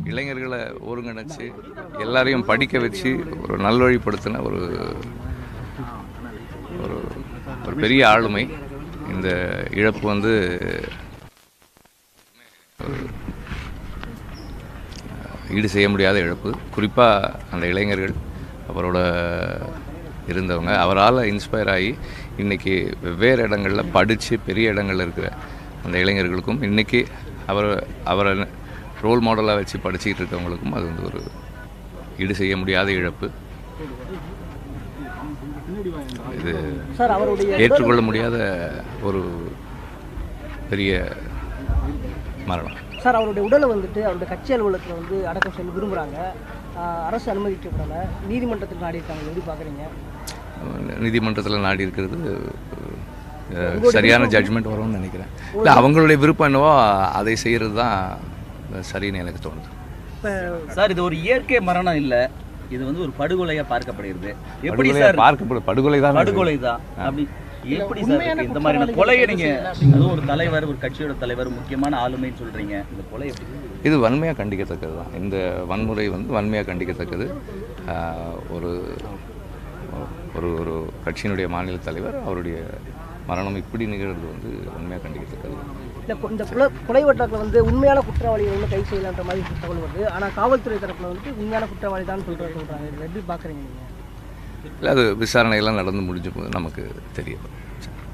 இளைஞர்களை ஒருங்கிணைச்சு எல்லாரையும் படிக்க வச்சு ஒரு நல்வழிப்படுத்தின ஒரு ஒரு ஒரு பெரிய ஆளுமை இந்த இழப்பு வந்து ஈடு செய்ய முடியாத இழப்பு குறிப்பாக அந்த இளைஞர்கள் அவரோட இருந்தவங்க அவரால் இன்ஸ்பயர் ஆகி இன்றைக்கி வெவ்வேறு இடங்களில் படித்து பெரிய இடங்கள்ல இருக்கிற அந்த இளைஞர்களுக்கும் இன்றைக்கி அவர் அவரை ரோல் மாடலாக வச்சு படிச்சுக்கிட்டு இருக்கவங்களுக்கும் அது வந்து ஒரு ஈடு செய்ய முடியாத இழப்பு இது சார் அவருடைய ஏற்றுக்கொள்ள முடியாத ஒரு பெரிய மரணம் சார் அவருடைய உடலை வந்துட்டு அவருடைய கட்சி அலுவலகத்தில் வந்து அடக்கம் செய்ய விரும்புகிறாங்க அரசு அனுமதிக்கப்படலை நீதிமன்றத்தில் நாடி இருக்காங்க எப்படி பார்க்குறீங்க நீதிமன்றத்தில் நாடி இருக்கிறது அஹ், சரியான ஜட்ஜ்மெண்ட் வரும்னு நினைக்கிறேன் இல்லை அவங்களுடைய விருப்பம் என்னவோ அதை செய்கிறது தான் சரின்னு எனக்கு தோணுது இப்போ சார் இது ஒரு இயற்கை மரணம் இல்ல இது வந்து ஒரு படுகொலையா பார்க்கப்படுகிறது எப்படி படுகொலை சார் பார்க்கப்படும் படுகொலை தான் படுகொலை தான் அப்படி எப்படி சார் இருக்கு? இந்த மாதிரியான கொலையை நீங்க அதுவும் ஒரு தலைவர் ஒரு கட்சியோட தலைவர் முக்கியமான ஆளுமைன்னு சொல்றீங்க இந்த கொலை எப்படி இது வன்மையாக கண்டிக்கத்தக்கது தான் இந்த வன்முறை வந்து வன்மையாக கண்டிக்கத்தக்கது ஆஹ், ஒரு ஒரு ஒரு கட்சியினுடைய மாநில தலைவர் அவருடைய மரணம் இப்படி நிகழ்றது வந்து வன்மையாக கண்டிக்கத்தக்கது இந்த கொ- இந்த கொலை கொலை வழக்கில் வந்து உண்மையான குற்றவாளியை வந்து கைது செய்யலான்ற மாதிரி தகவல் வருது ஆனால் காவல்துறை தரப்பில் வந்துட்டு உண்மையான குற்றவாளி தான் சொல்கிற சொல்கிறாங்க இதில் எப்படி பார்க்குறீங்க நீங்கள் இல்லை அது விசாரணையெல்லாம் நடந்து முடிஞ்ச போது நமக்கு தெரியும்